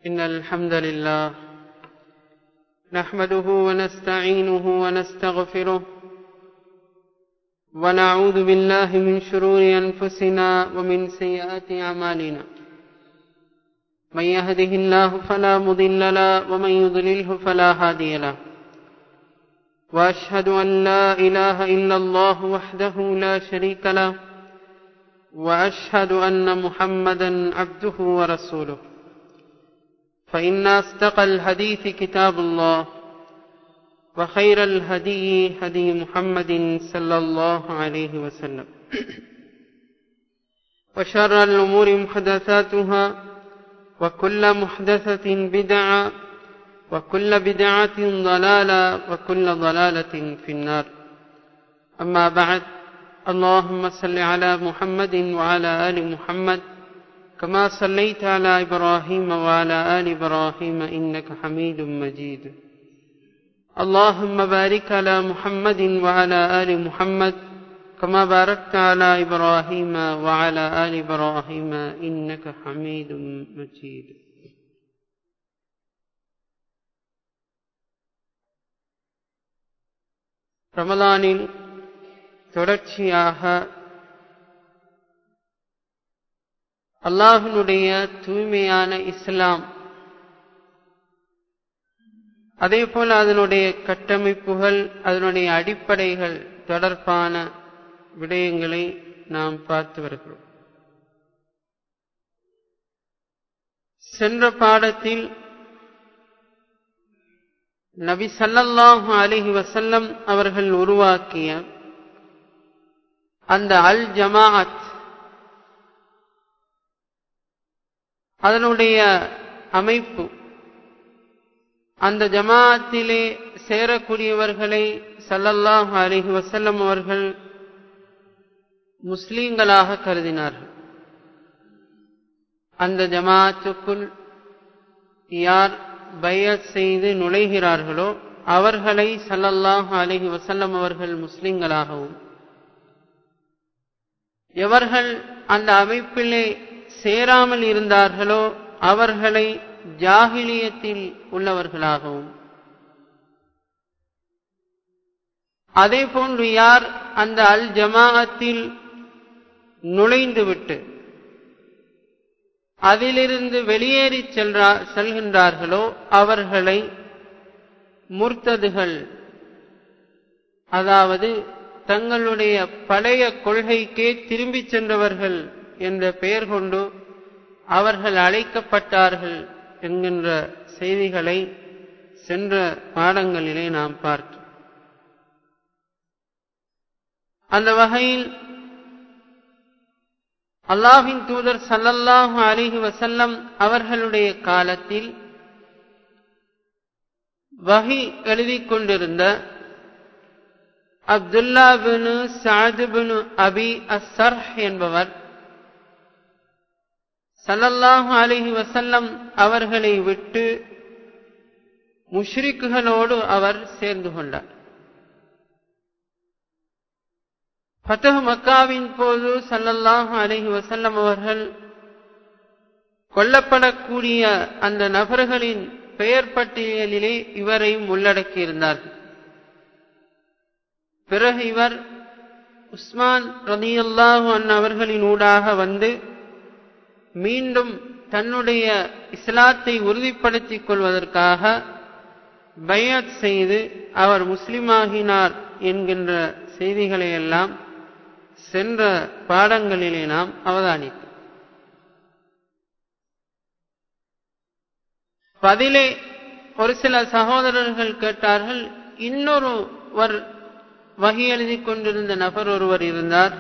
إن الحمد لله نحمده ونستعينه ونستغفره ونعوذ بالله من شرور أنفسنا ومن سيئات أعمالنا من يهده الله فلا مضل له ومن يضلله فلا هادي له وأشهد أن لا إله إلا الله وحده لا شريك له وأشهد أن محمدا عبده ورسوله فإن أصدق الحديث كتاب الله وخير الهدي هدي محمد صلى الله عليه وسلم وشر الأمور محدثاتها وكل محدثة بدعة وكل بدعة ضلالة وكل ضلالة في النار أما بعد اللهم صل على محمد وعلى آل محمد كما صليت على إبراهيم وعلى آل إبراهيم إنك حميد مجيد اللهم بارك على محمد وعلى آل محمد كما باركت على إبراهيم وعلى آل إبراهيم إنك حميد مجيد ரமலானில் தொடர்ச்சியாக அல்லாஹினுடைய தூய்மையான இஸ்லாம் அதே போல அதனுடைய கட்டமைப்புகள் அதனுடைய அடிப்படைகள் தொடர்பான விடயங்களை நாம் பார்த்து வருகிறோம் சென்ற பாடத்தில் நபி சல்லல்லாஹு அலிஹி வசல்லம் அவர்கள் உருவாக்கிய அந்த அல் ஜமாஅத் அதனுடைய அமைப்பு அந்த ஜமாஅத்திலே சேரக்கூடியவர்களை சல்லல்லாஹு அலிஹி வசல்லம் அவர்கள் முஸ்லீம்களாக கருதினார்கள் அந்த ஜமாஅத்துக்குள் யார் பையத் செய்து நுழைகிறார்களோ அவர்களை சல்லல்லாஹு அலிஹி வசல்லம் அவர்கள் முஸ்லிம்களாகவும் எவர்கள் அந்த அமைப்பிலே சேராமல் இருந்தார்களோ அவர்களை ஜாகிலியத்தில் உள்ளவர்களாகவும் அதே போன்று யார் அந்த அல் ஜமாஅத்தில் நுழைந்துவிட்டு அதிலிருந்து வெளியேறி செல்றா செல்கின்றார்களோ அவர்களை முர்த்ததுகள் அதாவது தங்களுடைய பழைய கொள்கைக்கே திரும்பிச் சென்றவர்கள் என்ற பெயர் கொண்டு அவர்கள் அழைக்கப்பட்டார்கள் என்கின்ற செய்திகளை சென்ற பாடங்களிலே நாம் பார்த்தோம் அந்த வகையில் அல்லாஹின் தூதர் சல்லல்லாஹு அலிஹி வசல்லம் அவர்களுடைய காலத்தில் வகி எழுதி கொண்டிருந்த அப்துல்லா பினு சாது பினு அபி அசர்ஹ் என்பவர் சல்லல்லாஹு அலிஹி வசல்லம் அவர்களை விட்டு முஷ்ரிக்குகளோடு அவர் சேர்ந்து கொண்டார் ஃபத்தஹ் மக்காவின் போது சல்லல்லாஹு அலிஹி வசல்லம் அவர்கள் கொல்லப்படக்கூடிய அந்த நபர்களின் பெயர் பட்டியலிலே இவரையும் உள்ளடக்கியிருந்தார்கள் பிறகு இவர் உஸ்மான் ரதியல்லாஹு அன் அவர்களின் ஊடாக வந்து மீண்டும் தன்னுடைய இஸ்லாத்தை உறுதிப்படுத்திக் கொள்வதற்காக பயாத் செய்து அவர் முஸ்லிமாகினார் என்கின்ற செய்திகளை எல்லாம் சென்ற பாடங்களிலே நாம் அவதானித்தோம் பதிலே ஒரு சில சகோதரர்கள் கேட்டார்கள் இன்னொருவர் வகி எழுதி கொண்டிருந்த நபர் ஒருவர் இருந்தார்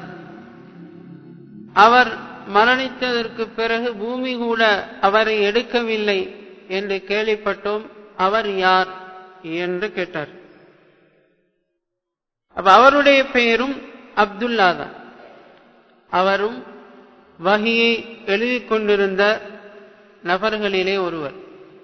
அவர் மரணித்ததற்கு பிறகு பூமி கூட அவரை எடுக்கவில்லை என்று கேள்விப்பட்டோம் அவர் யார் என்று கேட்டார் அப்ப அவருடைய பெயரும் அப்துல்லா தான் அவரும் வகியை எழுதி கொண்டிருந்த நபர்களிலே ஒருவர்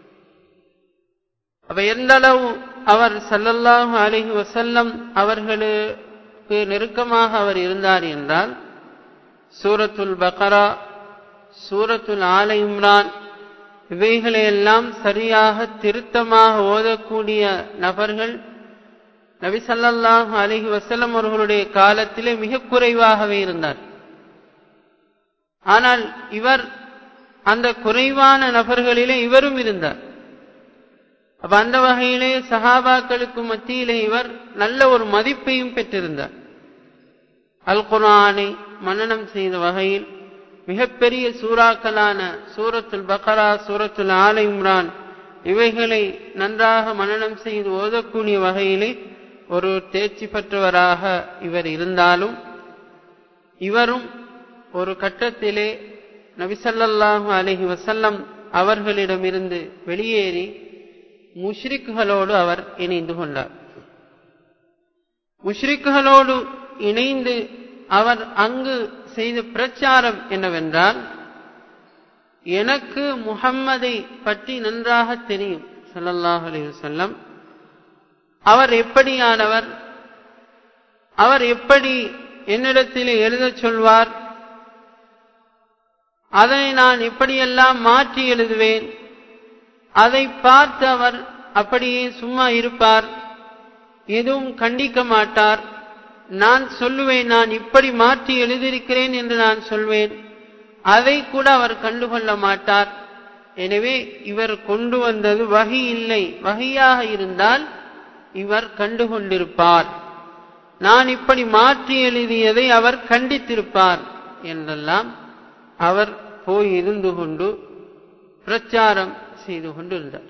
அப்ப எந்த அளவு அவர் சல்லல்லாஹு அலிஹி வசல்லம் அவர்களுக்கு நெருக்கமாக அவர் இருந்தார் என்றால் சூரத்துல் பக்ரா சூரத்துல் ஆல இம்ரான் இவைகளையெல்லாம் சரியாக திருத்தமாக ஓதக்கூடிய நபர்கள் நபி ஸல்லல்லாஹு அலைஹி வஸல்லம் அவர்களுடைய காலத்திலே மிக குறைவாகவே இருந்தார் ஆனால் இவர் அந்த குறைவான நபர்களிலே இவரும் இருந்தார் அப்ப அந்த வகையிலே சஹாபாக்களுக்கு மத்தியிலே இவர் நல்ல ஒரு மதிப்பையும் பெற்றிருந்தார் அல் குர்ஆனை மனனம் செய்த வகையில் மிகப்பெரிய சூறாக்களான சூரத்துல் பக்ரா சூரத்துல் ஆல இம்ரான் இவைகளை நன்றாக மனனம் செய்து ஓதக்கூடிய வகையிலே ஒரு தேர்ச்சி பெற்றவராக இவர் இருந்தாலும் இவரும் ஒரு கட்டத்திலே நபிசல்லாஹு அலஹி வசல்லம் அவர்களிடமிருந்து வெளியேறி முஷ்ரிக்குகளோடு அவர் இணைந்து கொண்டார் முஷ்ரிக்குகளோடு இணைந்து அவர் அங்கு செய்த பிரச்சாரம் என்னவென்றால் எனக்கு முகம்மதை பற்றி நன்றாக தெரியும் சல்லல்லாஹு அலைஹி வஸல்லம் அவர் எப்படியானவர் அவர் எப்படி என்னிடத்தில் எழுதச் சொல்வார் அதை நான் எப்படியெல்லாம் மாற்றி எழுதுவேன் அதை பார்த்து அவர் அப்படியே சும்மா இருப்பார் எதுவும் கண்டிக்க மாட்டார் நான் சொல்லுவேன் நான் இப்படி மாற்றி எழுதியிருக்கிறேன் என்று நான் சொல்வேன் அதை கூட அவர் கண்டுகொள்ள மாட்டார் எனவே இவர் கொண்டு வந்தது வகி இல்லை வகையாக இருந்தால் இவர் கண்டுகொண்டிருப்பார் நான் இப்படி மாற்றி எழுதியதை அவர் கண்டித்திருப்பார் என்றெல்லாம் அவர் போய் இருந்து கொண்டு பிரச்சாரம் செய்து கொண்டிருந்தார்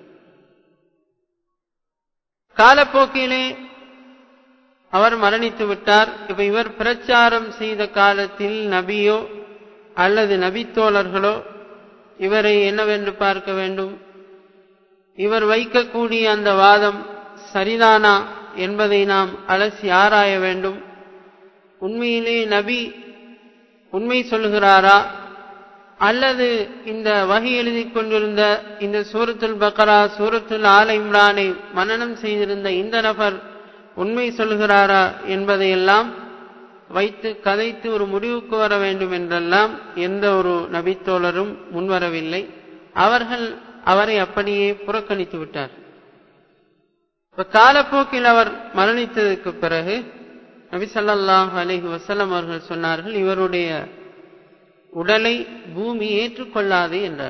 காலப்போக்கிலே அவர் மரணித்து விட்டார் இப்ப இவர் பிரச்சாரம் செய்த காலத்தில் நபியோ அல்லது நபித்தோழர்களோ இவரை என்னவென்று பார்க்க வேண்டும் இவர் வைக்கக்கூடிய அந்த வாதம் சரிதானா என்பதை நாம் அலசி ஆராய வேண்டும் உண்மையிலே நபி உண்மை சொல்கிறாரா அல்லது இந்த வகை எழுதி கொண்டிருந்த இந்த சூரத்துல் பக்ரா சூரத்துல் ஆல இம்ரானை மனனம் செய்திருந்த இந்த நபர் உண்மை சொல்கிறாரா என்பதையெல்லாம் வைத்து கதைத்து ஒரு முடிவுக்கு வர வேண்டும் என்றெல்லாம் எந்த ஒரு நபித்தோழரும் முன்வரவில்லை அவர்கள் அவரை அப்படியே புறக்கணித்து விட்டார் இப்ப காலப்போக்கில் அவர் மரணித்ததற்கு பிறகு நபி ஸல்லல்லாஹு அலைஹி வஸல்லம் அவர்கள் சொன்னார்கள் இவருடைய உடலை பூமி ஏற்றுக்கொள்ளாது என்றார்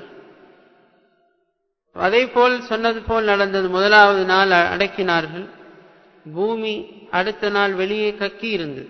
அதே போல் சொன்னது போல் நடந்தது முதலாவது நாள் அடக்கினார்கள் பூமி அடுத்த நாள் வெளியே கக்கி இருந்தது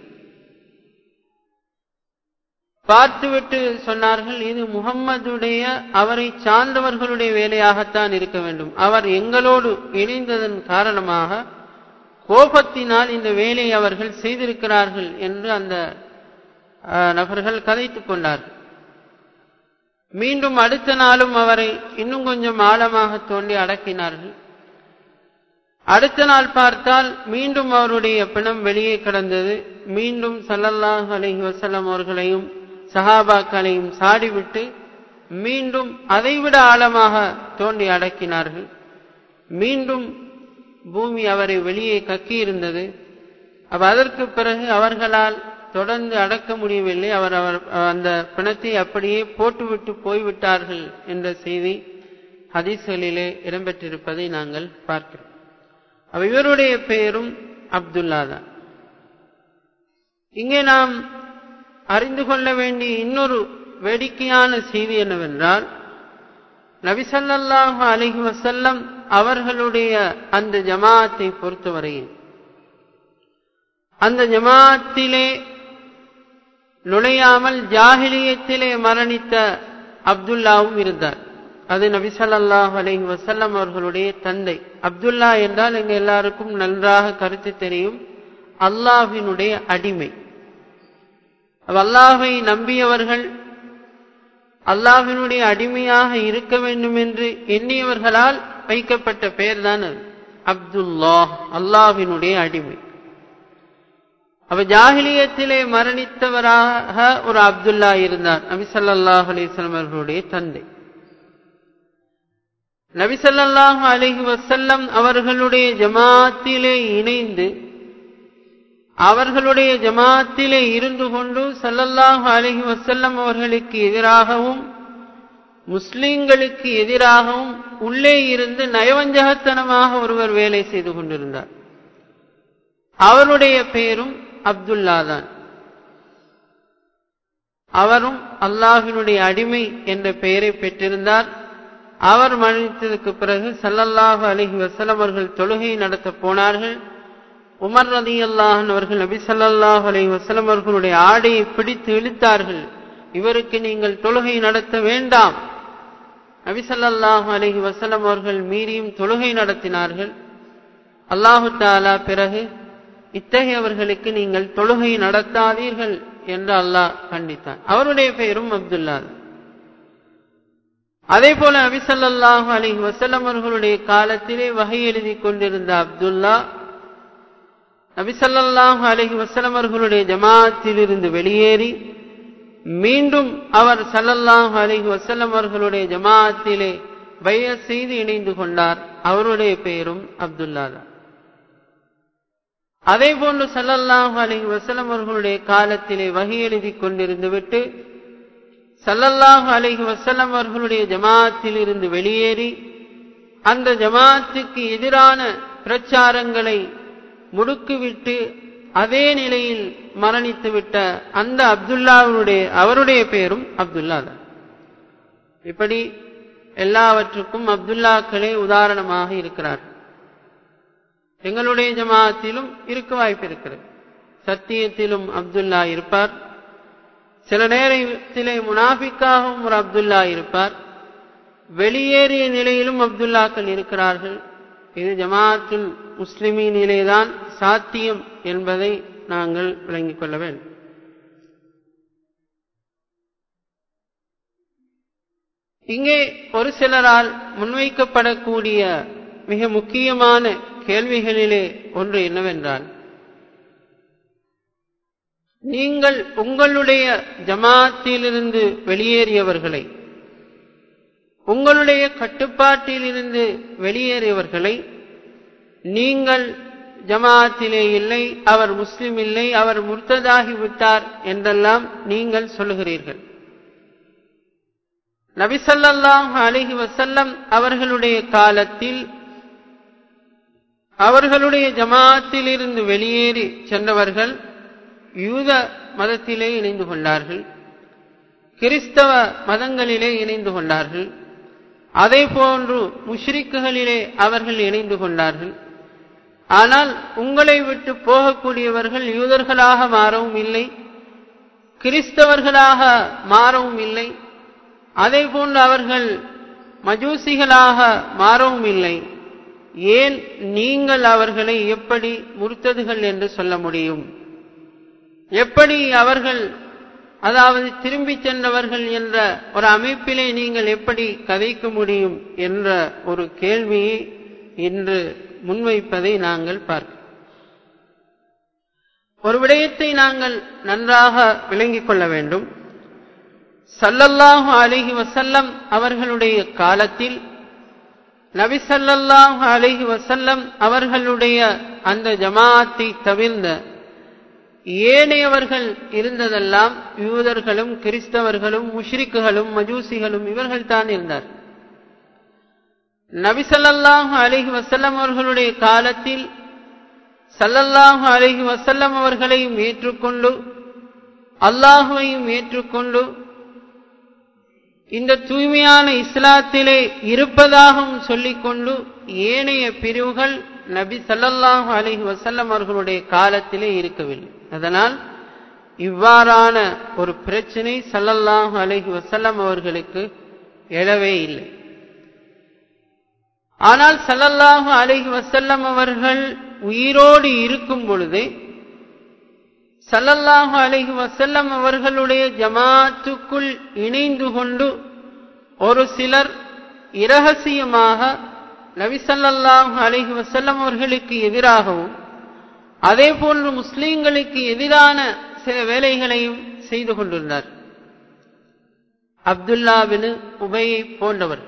பார்த்துவிட்டு சொன்னார்கள் இது முகம்மதுடைய அவரை சார்ந்தவர்களுடைய வேலையாகத்தான் இருக்க வேண்டும் அவர் எங்களோடு இணைந்ததன் காரணமாக கோபத்தினால் இந்த வேலையை அவர்கள் செய்திருக்கிறார்கள் என்று அந்த நபர்கள் கதைத்துக் கொண்டார்கள் மீண்டும் அடுத்த நாளும் அவரை இன்னும் கொஞ்சம் ஆழமாக தோண்டி அடக்கினார்கள் அடுத்த நாள் பார்த்தால் மீண்டும் அவருடைய பிணம் வெளியே கிடந்தது மீண்டும் சல்லல்லாஹ் அலஹி வசல்லம் அவர்களையும் சஹாபாக்களையும் சாடிவிட்டு மீண்டும் அதைவிட ஆழமாக தோண்டி அடக்கினார்கள் மீண்டும் பூமி அவரை வெளியே கக்கியிருந்தது அப்ப அதற்கு பிறகு அவர்களால் தொடர்ந்து அடக்க முடியவில்லை அவர் அவர் அந்த பிணத்தை அப்படியே போட்டுவிட்டு போய்விட்டார்கள் என்ற செய்தி ஹதீஸ்களிலே இடம்பெற்றிருப்பதை நாங்கள் பார்க்கிறோம் அவ இவருடைய பெயரும் அப்துல்லா தான் இங்கே நாம் அறிந்து கொள்ள வேண்டிய இன்னொரு வேடிக்கையான செய்தி என்னவென்றால் நபிசல்லாஹு அலஹி வசல்லம் அவர்களுடைய அந்த ஜமாத்தை பொறுத்தவரையில் அந்த ஜமாத்திலே நுழையாமல் ஜாகிலியத்திலே மரணித்த அப்துல்லாவும் இருந்தார் அது நபிசல்லாஹ் அலஹி வசல்லம் அவர்களுடைய தந்தை அப்துல்லா என்றால் எங்க எல்லாருக்கும் நன்றாக கருத்து தெரியும் அல்லாஹினுடைய அடிமை அல்லாஹை நம்பியவர்கள் அல்லாஹினுடைய அடிமையாக இருக்க வேண்டும் என்று எண்ணியவர்களால் வைக்கப்பட்ட பெயர் தான் அது அப்துல்லாஹ் அல்லாஹினுடைய அடிமை அவ ஜாகிலியத்திலே மரணித்தவராக ஒரு அப்துல்லா இருந்தார் நபிசல்லாஹ் அலிஸ்லாம் அவர்களுடைய தந்தை நபிசல்லாஹு அலஹி வசல்லம் அவர்களுடைய ஜமாத்திலே இணைந்து அவர்களுடைய ஜமாத்திலே இருந்து கொண்டு சல்லல்லாஹு அலஹி வசல்லம் அவர்களுக்கு எதிராகவும் முஸ்லிம்களுக்கு எதிராகவும் உள்ளே இருந்து நயவஞ்சகத்தனமாக ஒருவர் வேலை செய்து கொண்டிருந்தார் அவருடைய பெயரும் அப்துல்லா தான் அவரும் அல்லாஹினுடைய அடிமை என்ற பெயரை பெற்றிருந்தார் அவர் மரணித்ததற்கு பிறகு சல்லல்லாஹு அலஹி வசலம் அவர்கள் தொழுகை நடத்த போனார்கள் உமர் ரதி அல்லாஹன் அவர்கள் நபி சல்லாஹு அலஹி வசலம் அவர்களுடைய ஆடையை பிடித்து இழுத்தார்கள் இவருக்கு நீங்கள் தொழுகை நடத்த வேண்டாம் நபி சல்லாஹு அலஹி வசலம் அவர்கள் மீறியும் தொழுகை நடத்தினார்கள் அல்லாஹு தாலா பிறகு இத்தகையவர்களுக்கு நீங்கள் தொழுகை நடத்தாதீர்கள் என்று அல்லாஹ் கண்டித்தான் அவருடைய பெயரும் அப்துல்லா அதே போல அபிசல்லாஹு அலிஹி வசல்லம் அவர்களுடைய காலத்திலே வகை எழுதி கொண்டிருந்த அப்துல்லா நபிசல்லாஹு அலஹி வசலம் அவர்களுடைய ஜமாத்தில் இருந்து வெளியேறி மீண்டும் அவர் சல்லல்லாஹு அலஹி வசல்லம் அவர்களுடைய ஜமாத்திலே பய செய்து இணைந்து கொண்டார் அவருடைய பெயரும் அப்துல்லா தான் அதே போன்று சல்லல்லாஹு அலஹி வசலம் அவர்களுடைய காலத்திலே வகை எழுதி கொண்டிருந்து விட்டு சல்லல்லாஹு அலஹி வசல்லம் அவர்களுடைய ஜமாத்தில் இருந்து வெளியேறி அந்த ஜமாத்துக்கு எதிரான பிரச்சாரங்களை முடுக்கிவிட்டு அதே நிலையில் மரணித்து விட்ட அந்த அப்துல்லாவுடைய அவருடைய பெயரும் அப்துல்லா தான் இப்படி எல்லாவற்றுக்கும் அப்துல்லாக்களே உதாரணமாக இருக்கிறார் எங்களுடைய ஜமாத்திலும் இருக்க வாய்ப்பு இருக்கிறது சத்தியத்திலும் அப்துல்லா இருப்பார் சில நேரத்திலே முனாஃபிக்காகவும் ஒரு அப்துல்லா இருப்பார் வெளியேறிய நிலையிலும் அப்துல்லாக்கள் இருக்கிறார்கள் இது ஜமாத்துல் முஸ்லிமினிலேதான் சாத்தியம் என்பதை நாங்கள் விளங்கிக் கொள்ள வேண்டும் இங்கே ஒரு சிலரால் முன்வைக்கப்படக்கூடிய மிக முக்கியமான கேள்விகளிலே ஒன்று என்னவென்றால் நீங்கள் உங்களுடைய ஜமாத்திலிருந்து வெளியேறியவர்களை உங்களுடைய கட்டுப்பாட்டிலிருந்து வெளியேறியவர்களை நீங்கள் ஜமாத்திலே இல்லை அவர் முஸ்லிம் இல்லை அவர் முர்த்ததாகி விட்டார் என்றெல்லாம் நீங்கள் சொல்லுகிறீர்கள் நபிசல்லாஹ் அலிஹி வசல்லம் அவர்களுடைய காலத்தில் அவர்களுடைய ஜமாத்தில் இருந்து வெளியேறி சென்றவர்கள் யூத மதத்திலே இணைந்து கொண்டார்கள் கிறிஸ்தவ மதங்களிலே இணைந்து கொண்டார்கள் அதே போன்று முஷ்ரிக்குகளிலே அவர்கள் இணைந்து கொண்டார்கள் ஆனால் உங்களை விட்டு போகக்கூடியவர்கள் யூதர்களாக மாறவும் இல்லை கிறிஸ்தவர்களாக மாறவும் இல்லை அதே போன்று அவர்கள் மஜூசிகளாக மாறவும் இல்லை ஏன் நீங்கள் அவர்களை எப்படி முறுத்ததுகள் என்று சொல்ல முடியும் எப்படி அவர்கள் அதாவது திரும்பி சென்றவர்கள் என்ற ஒரு அமைப்பிலே நீங்கள் எப்படி கதைக்க முடியும் என்ற ஒரு கேள்வியை இன்று முன்வைப்பதை நாங்கள் பார்க்கிறோம் ஒரு விடயத்தை நாங்கள் நன்றாக விளங்கிக் கொள்ள வேண்டும் சல்லல்லாஹு அலிஹி வசல்லம் அவர்களுடைய காலத்தில் நபி சல்லல்லாஹு அலிஹி வசல்லம் அவர்களுடைய அந்த ஜமாத்தை தவிர்ந்த ஏனையவர்கள் இருந்ததெல்லாம் யூதர்களும் கிறிஸ்தவர்களும் முஷ்ரிக்குகளும் மஜூசிகளும் இவர்கள் தான் இருந்தார் நபிசல்லாஹு அலிஹி வசல்லம் அவர்களுடைய காலத்தில் சல்லல்லாஹு அலிஹி வசல்லம் அவர்களையும் ஏற்றுக்கொண்டு அல்லாஹுவையும் ஏற்றுக்கொண்டு இந்த தூய்மையான இஸ்லாத்திலே இருப்பதாகவும் சொல்லிக்கொண்டு ஏனைய பிரிவுகள் நபி சல்லல்லாஹு அலிஹி வசல்லம் அவர்களுடைய காலத்திலே இருக்கவில்லை அதனால் இவ்வாறான ஒரு பிரச்சனை சல்லல்லாஹு அலிஹி வசல்லம் அவர்களுக்கு எழவே இல்லை ஆனால் சல்லல்லாஹு அலிஹி வசல்லம் அவர்கள் உயிரோடு இருக்கும் பொழுதே சல்லல்லாஹு அலிஹி வசல்லம் அவர்களுடைய ஜமாத்துக்குள் இணைந்து கொண்டு ஒரு சிலர் இரகசியமாக நபிசல்லாஹு அலிஹி வசல்லம் அவர்களுக்கு எதிராகவும் அதே போன்று முஸ்லீம்களுக்கு எதிரான சில வேலைகளையும் செய்து கொண்டிருந்தார் அப்துல்லாவின் உபையை போன்றவர்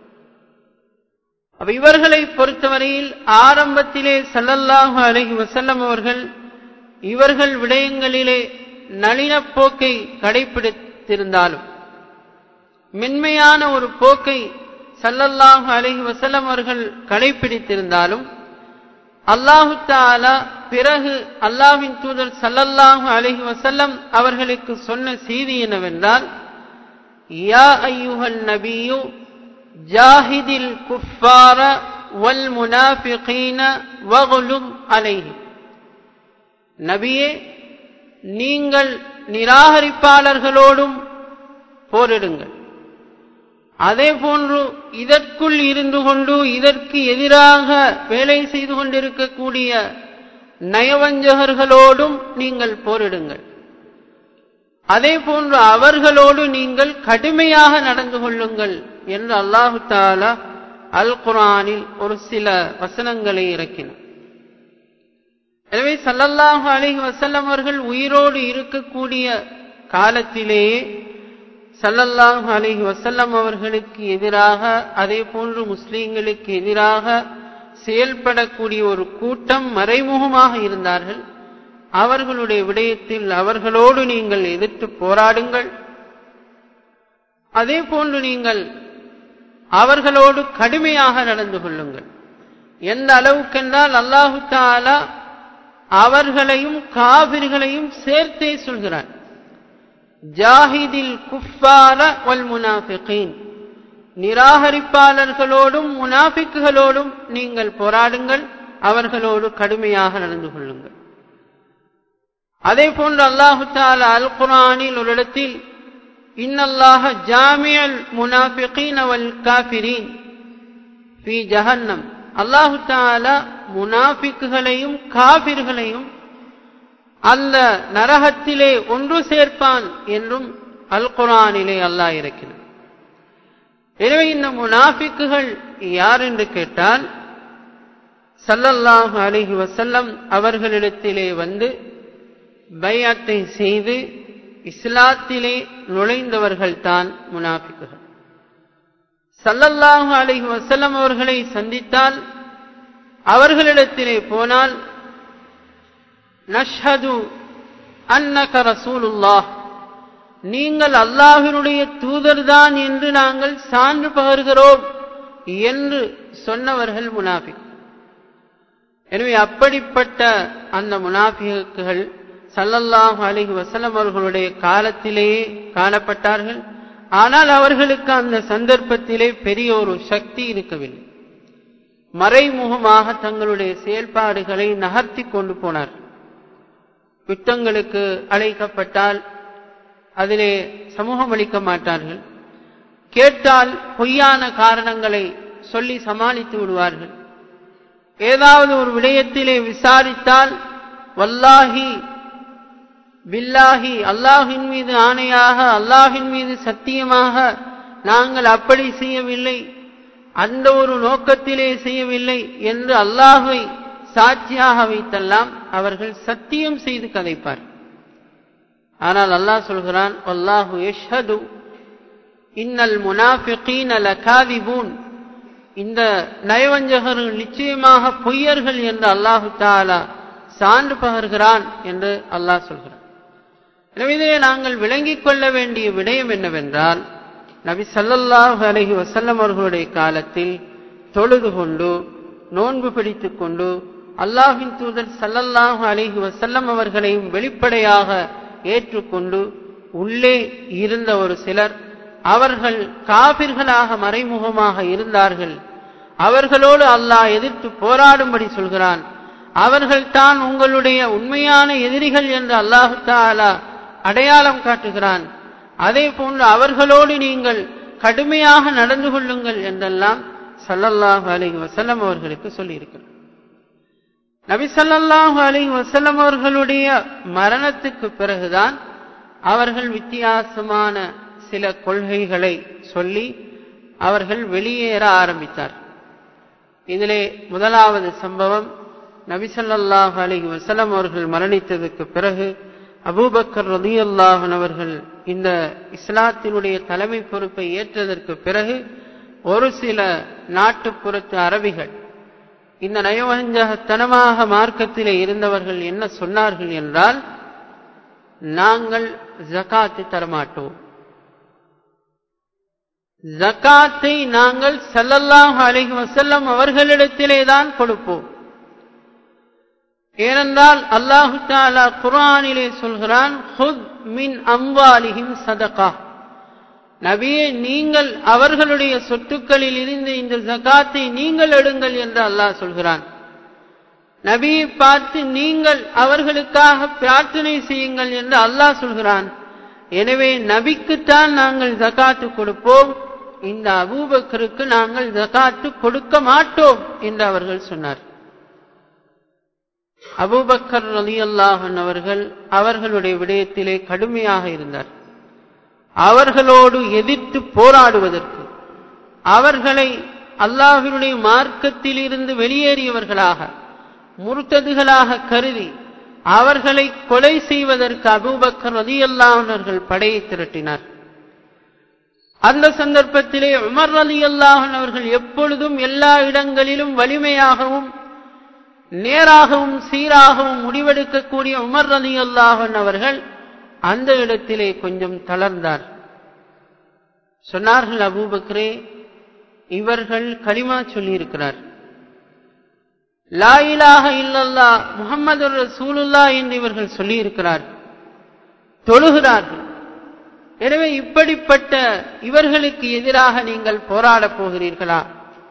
அப்ப இவர்களை பொறுத்தவரையில் ஆரம்பத்திலே சல்லல்லாஹு அலஹி வசல்லம் அவர்கள் இவர்கள் விடயங்களிலே நளினப்போக்கை கடைபிடித்திருந்தாலும் மென்மையான ஒரு போக்கை சல்லல்லாஹு அலைஹி வஸல்லம் அவர்கள் கடைபிடித்திருந்தாலும் அல்லாஹு தாலா பிறகு அல்லாஹ்வின் தூதர் சல்லல்லாஹு அலைஹி வஸல்லம் அவர்களுக்கு சொன்ன செய்தி என்னவென்றால் யா ஐயுஹல் நபியு ஜாஹிதில் குஃபார வல் முனாஃபிகீன வகுலும் அலைஹி நபியே நீங்கள் நிராகரிப்பாளர்களோடும் போரிடுங்கள் அதே போன்று இதற்குள் இருந்து கொண்டு இதற்கு எதிராக வேலை செய்து கொண்டிருக்கக்கூடிய நயவஞ்சகர்களோடும் நீங்கள் போரிடுங்கள் அதே போன்று அவர்களோடு நீங்கள் கடுமையாக நடந்து கொள்ளுங்கள் என்று அல்லாஹு தாலா அல் குரானில் ஒரு சில வசனங்களை இறக்கினார் எனவே சல்லல்லாஹு அலைஹி வசல்லம் அவர்கள் உயிரோடு இருக்கக்கூடிய காலத்திலேயே சல்லல்லாஹு அலைஹி வசல்லம் அவர்களுக்கு எதிராக அதே போன்று முஸ்லீம்களுக்கு எதிராக செயல்படக்கூடிய ஒரு கூட்டம் மறைமுகமாக இருந்தார்கள் அவர்களுடைய விடயத்தில் அவர்களோடு நீங்கள் எதிர்த்து போராடுங்கள் அதே போன்று நீங்கள் அவர்களோடு கடுமையாக நடந்து கொள்ளுங்கள் எந்த அளவுக்கென்றால் அல்லாஹு தாலா அவர்களையும் காவிர்களையும் சேர்த்தே சொல்கிறான் ஜாஹிதில் குஃபார வல் முனாஃபிகீன் நிராகரிப்பாளர்களோடும் முனாஃபிக்குகளோடும் நீங்கள் போராடுங்கள் அவர்களோடு கடுமையாக நடந்து கொள்ளுங்கள் அதே போன்று அல்லாஹு தாலா அல் குரானில் ஒரு இடத்தில் இன்னல்லாஹ ஜாமியல் முனாஃபிகீன் வல் காஃபிரீன் ஃபி ஜஹன்னம் அல்லாஹு தாலா முனாஃபிக்குகளையும் காபிர்களையும் அல்ல நரகத்திலே ஒன்று சேர்ப்பான் என்றும் அல் குரானிலே அல்லாஹ் இருக்கிறார் எனவே இந்த முனாஃபிக்குகள் யார் என்று கேட்டால் சல்லல்லாஹு அலிஹி வசல்லம் அவர்களிடத்திலே வந்து பையாத்தை செய்து இஸ்லாத்திலே நுழைந்தவர்கள் தான் முனாஃபிக்குகள் சல்லல்லாஹு அலிஹி வசல்லம் அவர்களை சந்தித்தால் அவர்களிடத்திலே போனால் நஷ்ஹது அன்னக ரசூலுல்லாஹ் நீங்கள் அல்லாஹினுடைய தூதர்தான் என்று நாங்கள் சான்று பகர்கிறோம் என்று சொன்னவர்கள் முனாஃபிக் எனவே அப்படிப்பட்ட அந்த முனாஃபிக்குகள் சல்லல்லாஹு அலிஹி வசலம் அவர்களுடைய காலத்திலேயே காணப்பட்டார்கள் ஆனால் அவர்களுக்கு அந்த சந்தர்ப்பத்திலே பெரிய ஒரு சக்தி இருக்கவில்லை மறைமுகமாக தங்களுடைய செயல்பாடுகளை நகர்த்தி கொண்டு போனார் யுத்தங்களுக்கு அழைக்கப்பட்டால் அதிலே சமூகம் அளிக்க மாட்டார்கள் கேட்டால் பொய்யான காரணங்களை சொல்லி சமாளித்து விடுவார்கள் ஏதாவது ஒரு விடயத்திலே விசாரித்தால் வல்லாஹி பில்லாஹி அல்லாஹின் மீது ஆணையாக அல்லாஹின் மீது சத்தியமாக நாங்கள் அப்படி செய்யவில்லை அந்த ஒரு நோக்கத்திலே செய்யவில்லை என்று அல்லாஹை சாட்சியாக வைத்தெல்லாம் அவர்கள் சத்தியம் செய்து கதைப்பார் ஆனால் அல்லாஹ் சொல்கிறான் அல்லாஹு யஷ்ஹது இன்னல் முனாஃபிகீன லகாதிபூன் இந்த நயவஞ்சகர்கள் நிச்சயமாக பொய்யர்கள் என்று அல்லாஹு தாலா சான்று பகர்கிறான் என்று அல்லாஹ் சொல்கிறான் எனவே இதிலே நாங்கள் விளங்கிக் கொள்ள வேண்டிய விடயம் என்னவென்றால் நபி சல்லல்லாஹு அலஹி வசல்லம் அவர்களுடைய காலத்தில் தொழுது கொண்டு நோன்பு பிடித்துக் கொண்டு அல்லாஹின் தூதர் சல்லல்லாஹு அலிஹி வசல்லம் அவர்களையும் வெளிப்படையாக ஏற்றுக்கொண்டு உள்ளே இருந்த ஒரு சிலர் அவர்கள் காபிர்களாக மறைமுகமாக இருந்தார்கள் அவர்களோடு அல்லாஹ் எதிர்த்து போராடும்படி சொல்கிறான் அவர்கள் தான் உங்களுடைய உண்மையான எதிரிகள் என்று அல்லாஹு தாலா அடையாளம் காட்டுகிறான் அதே போன்று அவர்களோடு நீங்கள் கடுமையாக நடந்து கொள்ளுங்கள் என்றெல்லாம் சல்லல்லாஹு அலிஹி வசல்லம் அவர்களுக்கு சொல்லியிருக்கிறார் நபி சல்லல்லாஹு அலிஹி வசல்லம் அவர்களுடைய மரணத்துக்கு பிறகுதான் அவர்கள் வித்தியாசமான சில கொள்கைகளை சொல்லி அவர்கள் வெளியேற ஆரம்பித்தார் இதிலே முதலாவது சம்பவம் நபிசல்லாஹு அலிஹி வசலம் அவர்கள் மரணித்ததுக்கு பிறகு அபூபக்கர் ரதியுல்லாஹன் அவர்கள் இந்த இஸ்லாத்தினுடைய தலைமை பொறுப்பை ஏற்றதற்கு பிறகு ஒரு சில நாட்டுப்புறத்து அரபிகள் இந்த நயவஞ்சகத்தனமாக மார்க்கத்திலே இருந்தவர்கள் என்ன சொன்னார்கள் என்றால் நாங்கள் ஜகாத்து தரமாட்டோம் ஜக்காத்தை நாங்கள் ஸல்லல்லாஹு அலைஹி வஸல்லம் அவர்களிடத்திலே தான் கொடுப்போம் ஏனென்றால் அல்லாஹு தாலா குர்ஆனிலே சொல்கிறான் ஹுத் மின் அம்வாலிஹிம் சதகா நபியே நீங்கள் அவர்களுடைய சொத்துக்களில் இருந்து இந்த ஜகாத்தை நீங்கள் எடுங்கள் என்று அல்லாஹ் சொல்கிறான் நபியை பார்த்து நீங்கள் அவர்களுக்காக பிரார்த்தனை செய்யுங்கள் என்று அல்லாஹ் சொல்கிறான் எனவே நபிக்குத்தான் நாங்கள் ஜகாத்து கொடுப்போம் இந்த அபூபக்கருக்கு நாங்கள் ஜகாத்து கொடுக்க மாட்டோம் என்று அவர்கள் சொன்னார் அபூபக்கர் ரலியல்லாஹன் அவர்கள் அவர்களுடைய விடயத்திலே கடுமையாக இருந்தார் அவர்களோடு எதிர்த்து போராடுவதற்கு அவர்களை அல்லாஹினுடைய மார்க்கத்தில் இருந்து வெளியேறியவர்களாக முருத்ததுகளாக கருதி அவர்களை கொலை செய்வதற்கு அபூபக்கர் ரலியல்லாஹர்கள் படையை திரட்டினார் அந்த சந்தர்ப்பத்திலே உமர் ரலியல்லாஹன் அவர்கள் எப்பொழுதும் எல்லா இடங்களிலும் வலிமையாகவும் நேராகவும் சீராகவும் முடிவெடுக்கக்கூடிய உமர் ரலியல்லாஹன் அவர்கள் அந்த இடத்திலே கொஞ்சம் தளர்ந்தார் சொன்னார்கள் அபூபக்கரே இவர்கள் களிமா சொல்லியிருக்கிறார் லா இலாஹ இல்லல்லா முகமது ரசூலுல்லா என்று இவர்கள் சொல்லியிருக்கிறார் தொழுகிறார்கள் எனவே இப்படிப்பட்ட இவர்களுக்கு எதிராக நீங்கள் போராடப் போகிறீர்களா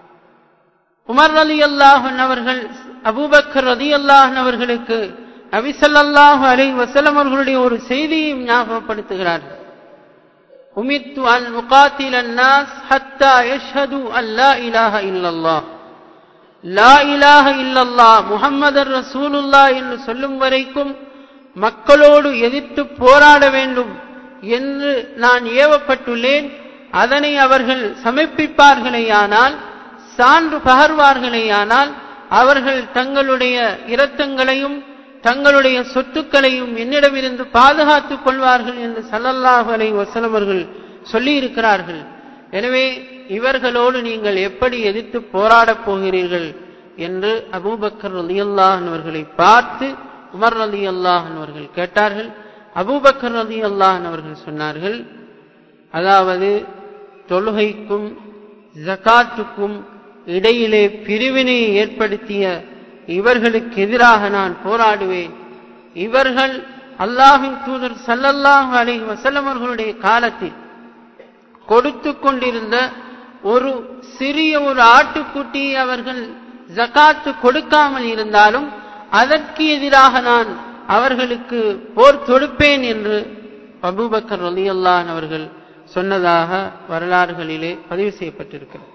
உமர் அலி அல்லாஹன் அவர்கள் அபூபக்கர் ரதி அல்லாஹன் அவர்களுக்கு நபிசல்லாஹு அலை வசலம் அவர்களுடைய ஒரு செய்தியையும் ஞாபகப்படுத்துகிறார்கள் உமித்து அல் முகாத்தில் அன்னாஸ் ஹத்தா யஷ்ஹது அல்லா இலாஹ இல்லல்லாஹ் லா இலாஹ இல்லல்லா முஹம்மதர் ரசூலுல்லா என்று சொல்லும் வரைக்கும் மக்களோடு எதிர்த்து போராட வேண்டும் என்று நான் ஏவப்பட்டுள்ளேன் அதனை அவர்கள் சமர்ப்பிப்பார்களேயானால் சான்று பகர்வார்களேயானால் அவர்கள் தங்களுடைய இரத்தங்களையும் தங்களுடைய சொத்துக்களையும் என்னிடமிருந்து பாதுகாத்துக் கொள்வார்கள் என்று சல்லல்லாஹு அலை வசலம் அவர்கள் சொல்லியிருக்கிறார்கள் எனவே இவர்களோடு நீங்கள் எப்படி எதிர்த்து போராடப் போகிறீர்கள் என்று அபூபக்கர் அலி அல்லாஹன் அவர்களை பார்த்து உமர் அலி அல்லாஹன் அவர்கள் கேட்டார்கள் அபூபக்கர் அலி அல்லாஹன் அவர்கள் சொன்னார்கள் அதாவது தொழுகைக்கும் ஜகாத்துக்கும் இடையிலே பிரிவினை ஏற்படுத்திய இவர்களுக்கு எதிராக நான் போராடுவேன் இவர்கள் அல்லாஹின் தூதர் சல்லல்லாஹு அலைஹி வஸல்லம் அவர்களுடைய காலத்தில் கொடுத்து கொண்டிருந்த ஒரு சிறிய ஒரு ஆட்டுக்குட்டியை அவர்கள் ஜகாத்து கொடுக்காமல் இருந்தாலும் அதற்கு எதிராக நான் அவர்களுக்கு போர் தொடுப்பேன் என்று அபூபக்கர் ரலியல்லான் அவர்கள் சொன்னதாக வரலாறுகளிலே பதிவு செய்யப்பட்டிருக்கிறது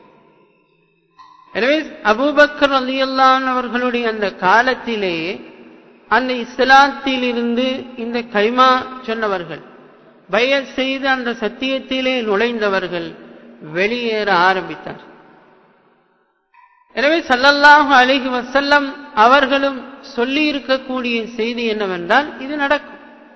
எனவே அபூபக்கர் ரலியல்லான் அவர்களுடைய அந்த காலத்திலே அந்த இஸ்லாத்தில் இருந்து இந்த கைமா சொன்னவர்கள் பய செய்து அந்த சத்தியத்திலே நுழைந்தவர்கள் வெளியேற ஆரம்பித்தார் எனவே சல்லல்லாஹு அலிஹி வசல்லம் அவர்களும் சொல்லி இருக்கக்கூடிய செய்தி என்னவென்றால் இது நடக்கும்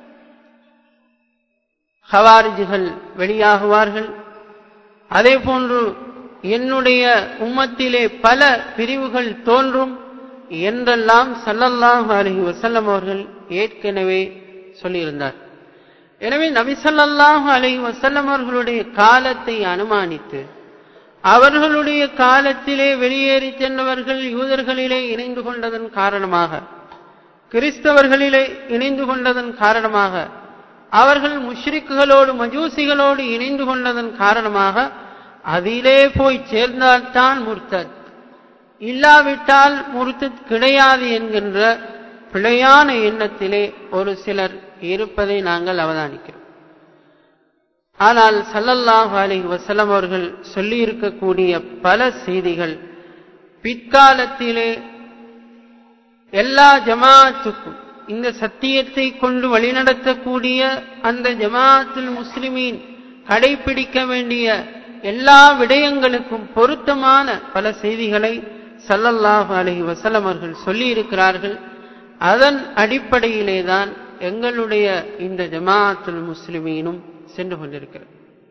ஹவாரிஜுகள் வெளியாகுவார்கள் அதே போன்று என்னுடைய உம்மத்திலே பல பிரிவுகள் தோன்றும் என்றெல்லாம் சல்லல்லாஹு அலஹி வசல்லம் அவர்கள் ஏற்கனவே சொல்லியிருந்தார் எனவே நபிசல்லாஹு அலஹி வசல்லம் அவர்களுடைய காலத்தை அனுமானித்து அவர்களுடைய காலத்திலே வெளியேறி சென்றவர்கள் யூதர்களிலே இணைந்து கொண்டதன் காரணமாக கிறிஸ்தவர்களிலே இணைந்து கொண்டதன் காரணமாக அவர்கள் முஷ்ரிக்குகளோடு மஜூசிகளோடு இணைந்து கொண்டதன் காரணமாக அதிலே போய் சேர்ந்தால்தான் முர்த்தத் இல்லாவிட்டால் முர்த்தத் கிடையாது என்கின்ற பிழையான எண்ணத்திலே ஒரு சிலர் இருப்பதை நாங்கள் அவதானிக்கிறோம் ஆனால் சல்லல்லாஹு அலைஹி வசல்லம் அவர்கள் சொல்லியிருக்கக்கூடிய பல செய்திகள் பிற்காலத்திலே எல்லா ஜமாத்துக்கும் இந்த சத்தியத்தை கொண்டு வழிநடத்தக்கூடிய அந்த ஜமாத்துல் முஸ்லிமீன் கடைபிடிக்க வேண்டிய எல்லா விடயங்களுக்கும் பொருத்தமான பல செய்திகளை சல்லல்லாஹு அலஹி வசலம் அவர்கள் சொல்லியிருக்கிறார்கள் அதன் அடிப்படையிலே தான் எங்களுடைய இந்த ஜமாத்துல் முஸ்லிமீனும் சென்று கொண்டிருக்கிறது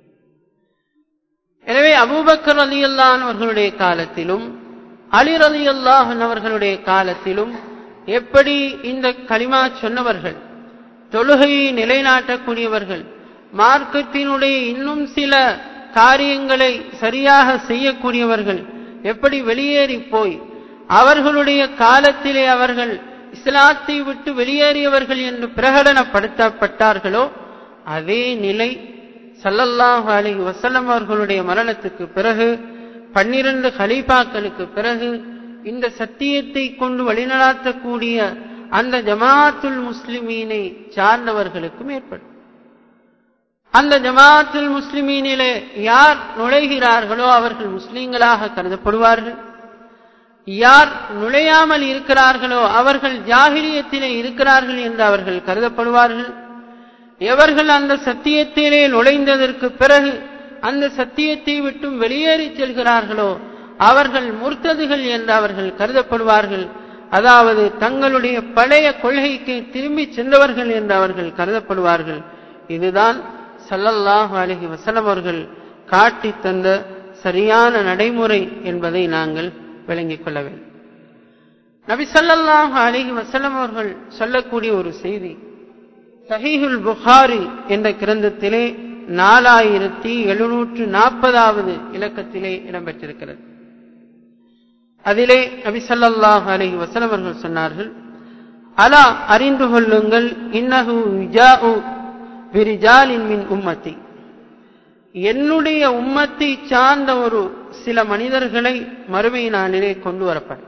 எனவே அபூபக்கர் அலி அல்லான் அவர்களுடைய காலத்திலும் அலிர் அலி அல்லாஹன் அவர்களுடைய காலத்திலும் எப்படி இந்த களிமா சொன்னவர்கள் தொழுகையை நிலைநாட்டக்கூடியவர்கள் மார்க்கத்தினுடைய இன்னும் சில காரியங்களை சரியாக செய்யக்கூடியவர்கள் எப்படி வெளியேறி போய் அவர்களுடைய காலத்திலே அவர்கள் இஸ்லாத்தை விட்டு வெளியேறியவர்கள் என்று பிரகடனப்படுத்தப்பட்டார்களோ அதே நிலை சல்லல்லாஹு அலைஹி வஸல்லம் அவர்களுடைய மரணத்துக்கு பிறகு பன்னிரண்டு ஹலீஃபாக்களுக்கு பிறகு இந்த சத்தியத்தை கொண்டு வழிநடாத்தக்கூடிய அந்த ஜமாத்துல் முஸ்லிமீனை சார்ந்தவர்களுக்கும் ஏற்படும் அந்த ஜமாத்துல் முஸ்லிமீனிலே யார் நுழைகிறார்களோ அவர்கள் முஸ்லிம்களாக கருதப்படுவார்கள் யார் நுழையாமல் இருக்கிறார்களோ அவர்கள் ஜாகிலியத்திலே இருக்கிறார்கள் என்று அவர்கள் கருதப்படுவார்கள் எவர்கள் அந்த சத்தியத்திலே நுழைந்ததற்கு பிறகு அந்த சத்தியத்தை விட்டும் வெளியேறி செல்கிறார்களோ அவர்கள் முர்த்ததுகள் என்று அவர்கள் கருதப்படுவார்கள் அதாவது தங்களுடைய பழைய கொள்கைக்கு திரும்பி சென்றவர்கள் என்று அவர்கள் கருதப்படுவார்கள் இதுதான் சல்லல்லாஹு அலஹி வசலம் அவர்கள் காட்டி தந்த சரியான நடைமுறை என்பதை நாங்கள் விளங்கிக் கொள்ள வேண்டும் நபி சல்லல்லாஹு அலஹி வசலம் அவர்கள் சொல்லக்கூடிய ஒரு செய்தி சஹீஹுல் புகாரி என்ற கிரந்தத்திலே நாலாயிரத்தி எழுநூற்று நாற்பதாவது இலக்கத்திலே இடம்பெற்றிருக்கிறது அதிலே நபி சல்லல்லாஹு அலஹி வசலம் அவர்கள் சொன்னார்கள் அலா அறிந்து கொள்ளுங்கள் இன்னஹு விஜாஉ விரிஜாலின் மின் உம்மத்தி என்னுடைய உம்மத்தை சார்ந்த ஒரு சில மனிதர்களை மறுமை நாளிலே கொண்டு வரப்படும்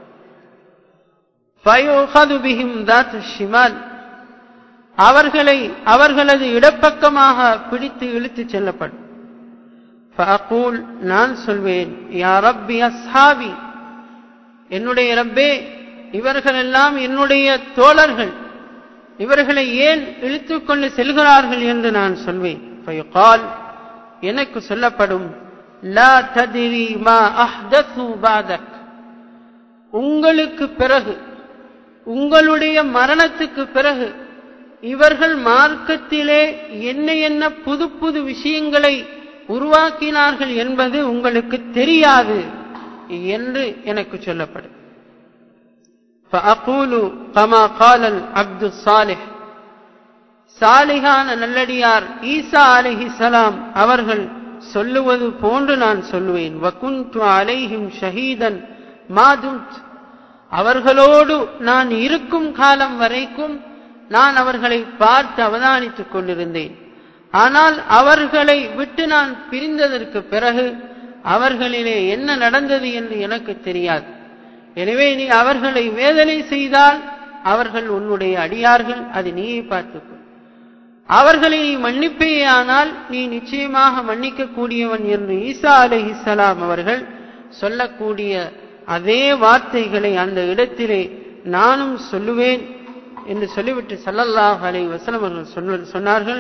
அவர்களை அவர்களது இடப்பக்கமாக பிடித்து இழுத்து செல்லப்படும் நான் சொல்வேன் யா ரப்பி அஸ்ஹாபி என்னுடைய ரப்பே இவர்கள் எல்லாம் என்னுடைய தோழர்கள் இவர்களை ஏன் இழுத்துக்கொண்டு செல்கிறார்கள் என்று நான் சொல்வேன் எனக்கு சொல்லப்படும் லா ததிரி மா அஹ்தசு பாதக் உங்களுக்கு பிறகு உங்களுடைய மரணத்துக்கு பிறகு இவர்கள் மார்க்கத்திலே என்ன என்ன புது புது விஷயங்களை உருவாக்கினார்கள் என்பது உங்களுக்கு தெரியாது என்று எனக்கு சொல்லப்படும் فأقول كما قال العبد الصالح சாலிகான நல்லடியார் ஈசா அலிஹி சலாம் அவர்கள் சொல்லுவது போன்று நான் சொல்லுவேன் வகுந்து அலைஹிம் ஷஹீதன் மாதுத் அவர்களோடு நான் இருக்கும் காலம் வரைக்கும் நான் அவர்களை பார்த்து அவதானித்துக் கொண்டிருந்தேன் ஆனால் அவர்களை விட்டு நான் பிரிந்ததற்கு பிறகு அவர்களிலே என்ன நடந்தது என்று எனக்கு தெரியாது எனவே நீ அவர்களை வேதனை செய்தால் அவர்கள் உன்னுடைய அடியார்கள் அது நீயே பார்த்துக்கொள் அவர்களை நீ மன்னிப்பேயானால் நீ நிச்சயமாக மன்னிக்க கூடியவன் என்று ஈசா அலிஹிசலாம் அவர்கள் சொல்லக்கூடிய அதே வார்த்தைகளை அந்த இடத்திலே நானும் சொல்லுவேன் என்று சொல்லிவிட்டு சல்லல்லாஹ் அலை வசலம் அவர்கள் சொன்னார்கள்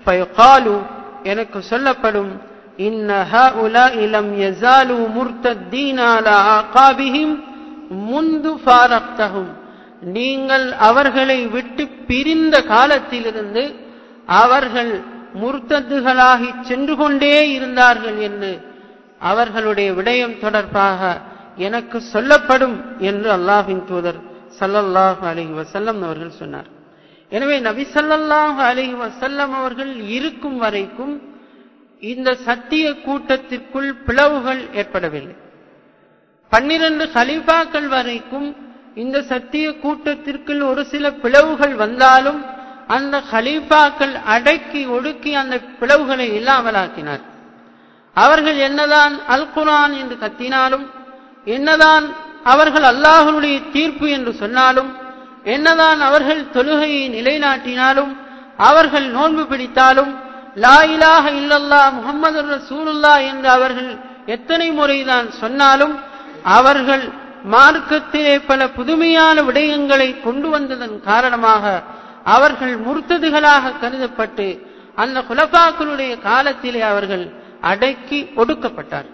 எனக்கு சொல்லப்படும் இன்ன இலம் யசாலு முர்த்தீன் அலா ஆகாபிஹிம் முந்து ஃபாரக்தகும் நீங்கள் அவர்களை விட்டு பிரிந்த காலத்திலிருந்து அவர்கள் முர்த்தத்துகளாகி சென்று கொண்டே இருந்தார்கள் என்று அவர்களுடைய விடயம் தொடர்பாக எனக்கு சொல்லப்படும் என்று அல்லாஹின் தூதர் சல்லல்லாஹு அலஹி வசல்லம் அவர்கள் சொன்னார் எனவே நபி சல்லல்லாஹு அலஹி வசல்லம் அவர்கள் இருக்கும் வரைக்கும் இந்த சத்திய கூட்டத்திற்குள் பிளவுகள் ஏற்படவில்லை பன்னிரண்டு ஹலீஃபாக்கள் வரைக்கும் இந்த சத்திய கூட்டத்திற்குள் ஒரு சில பிளவுகள் வந்தாலும் அந்த ஹலீஃபாக்கள் அடக்கி ஒடுக்கி அந்த பிளவுகளை இல்லாமலாக்கினார் அவர்கள் என்னதான் அல் குரான் என்று கத்தினாலும் என்னதான் அவர்கள் அல்லாஹனுடைய தீர்ப்பு என்று சொன்னாலும் என்னதான் அவர்கள் தொழுகையை நிலைநாட்டினாலும் அவர்கள் நோன்பு பிடித்தாலும் லா இலாஹ இல்லல்லா முகமது ரசூலுல்லா என்று அவர்கள் எத்தனை முறைதான் சொன்னாலும் அவர்கள் மார்க்கத்திலே பல புதுமையான விடயங்களை கொண்டு வந்ததன் காரணமாக அவர்கள் முர்த்ததுகளாக கருதப்பட்டு அந்த குலபாக்களுடைய காலத்திலே அவர்கள் அடக்கி ஒடுக்கப்பட்டார்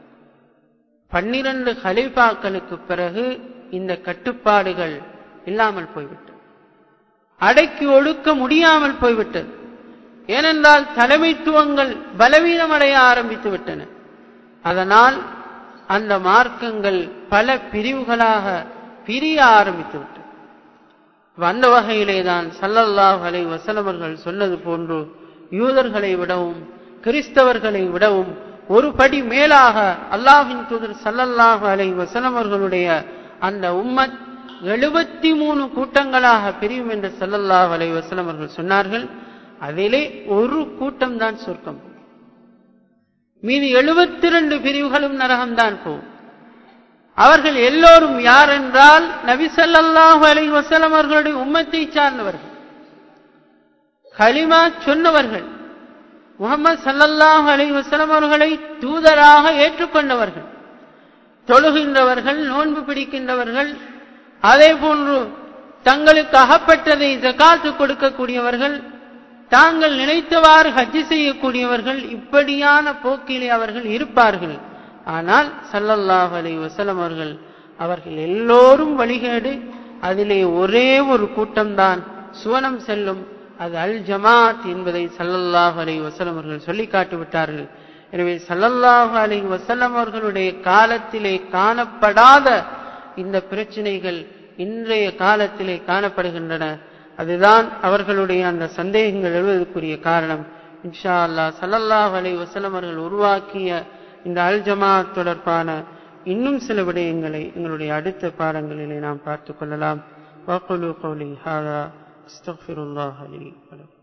பன்னிரண்டு ஹலீஃபாக்களுக்கு பிறகு இந்த கட்டுப்பாடுகள் இல்லாமல் போய்விட்டது அடக்கி ஒடுக்க முடியாமல் போய்விட்டது ஏனென்றால் தலைமைத்துவங்கள் பலவீனமடைய ஆரம்பித்து விட்டன அதனால் அந்த மார்க்கங்கள் பல பிரிவுகளாக பிரிய ஆரம்பித்து விட்டது அந்த வகையிலே தான் சல்லல்லாஹ் அலை வசலவர்கள் சொன்னது போன்று யூதர்களை விடவும் கிறிஸ்தவர்களை விடவும் ஒரு படி மேலாக அல்லாஹின் தூதர் சல்லல்லாஹு அலைஹி வஸல்லம் அவர்களுடைய அந்த உம்மத் எழுபத்தி மூணு கூட்டங்களாக பிரியும் என்று சல்லல்லாஹு அலைஹி வஸல்லம் அவர்கள் சொன்னார்கள் அதிலே ஒரு கூட்டம் தான் சொர்க்கம் மீதி எழுபத்தி ரெண்டு பிரிவுகளும் நரகம்தான் போகும் அவர்கள் எல்லோரும் யார் என்றால் நபி ஸல்லல்லாஹு அலைஹி வஸல்லம் அவர்களுடைய உம்மத்தை சார்ந்தவர்கள் கலிமா சொன்னவர்கள் முகமது ஸல்லல்லாஹு அலைஹி வஸல்லம் அவர்களை தூதராக ஏற்றுக்கொண்டவர்கள் தொழுகின்றவர்கள் நோன்பு பிடிக்கின்றவர்கள் அதே போன்று தங்களுக்கு அகப்பட்டதை ஜகாத்து கொடுக்கக்கூடியவர்கள் தாங்கள் நினைத்தவாறு ஹஜ்ஜி செய்யக்கூடியவர்கள் இப்படியான போக்கிலே அவர்கள் இருப்பார்கள் ஆனால் சல்லல்லாஹு அலைஹி வஸல்லம் அவர்கள் அவர்கள் எல்லோரும் வழிகேடு அதிலே ஒரே ஒரு கூட்டம்தான் சுவனம் செல்லும் அது அல் ஜமாத் என்பதை சல்லல்லாஹு அலைஹி வஸல்லம் அவர்கள் சொல்லி காட்டி விட்டார்கள் எனவே சல்லல்லாஹு அலைஹி வஸல்லம் அவர்களுடைய காலத்திலே காணப்படாத இந்த பிரச்சனைகள் இன்றைய காலத்திலே காணப்படுகின்றன அதுதான் அவர்களுடைய அந்த சந்தேகங்கள் எழுவதற்குரிய காரணம் இன்ஷா அல்லாஹ் சல்லல்லாஹு அலைஹி வஸல்லம் அவர்கள் உருவாக்கிய இந்த அல் ஜமாத் தொடர்பான இன்னும் சில விடயங்களை எங்களுடைய அடுத்த பாடங்களிலே நாம் பார்த்துக் கொள்ளலாம் وأقول قولي هذا استغفر الله لي ولكم